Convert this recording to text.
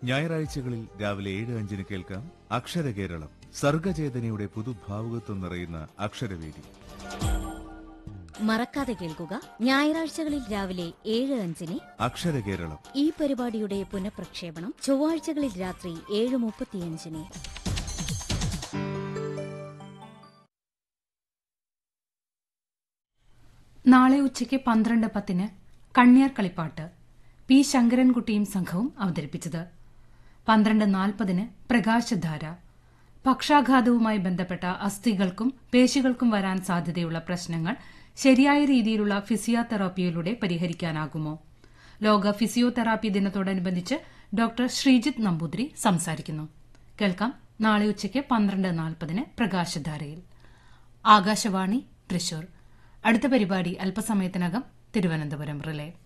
ഞായറാഴ്ചകളിൽ രാവിലെ ഏഴ് അഞ്ചിന് കേൾക്കാം അക്ഷരകേരളം സർഗചേതനയുടെ പുതുഭാവുകത്വം നിറയുന്ന അക്ഷരവേദി മറക്കാതെ കേൾക്കുക ഞായറാഴ്ചകളിൽ രാവിലെ ഏഴ് അഞ്ചിന് അക്ഷരകേരളം ഈ പരിപാടിയുടെ പുനഃപ്രക്ഷേപണം ചൊവ്വാഴ്ചകളിൽ രാത്രി ഏഴ് മുപ്പത്തിയഞ്ചിന് നാളെ ഉച്ചയ്ക്ക് പന്ത്രണ്ട് പത്തിന് കണ്ണിയാർ കളിപ്പാട്ട് പി ശങ്കരൻകുട്ടിയും സംഘവും അവതരിപ്പിച്ചത് പന്ത്രണ്ട് നാൽപ്പതിന് പ്രകാശധാര പക്ഷാഘാതവുമായി ബന്ധപ്പെട്ട അസ്ഥികൾക്കും പേശികൾക്കും വരാൻ സാധ്യതയുള്ള പ്രശ്നങ്ങൾ ശരിയായ രീതിയിലുള്ള ഫിസിയോതെറാപ്പിയിലൂടെ പരിഹരിക്കാനാകുമോ ലോക ഫിസിയോതെറാപ്പി ദിനത്തോടനുബന്ധിച്ച് ഡോക്ടർ ശ്രീജിത്ത് നമ്പൂതിരി സംസാരിക്കുന്നു കേൾക്കാം നാളെ ഉച്ചയ്ക്ക് പന്ത്രണ്ട് നാൽപ്പതിന് പ്രകാശധാരയിൽ ആകാശവാണി തൃശൂർ അടുത്ത പരിപാടി അല്പസമയത്തിനകം തിരുവനന്തപുരം റിലേ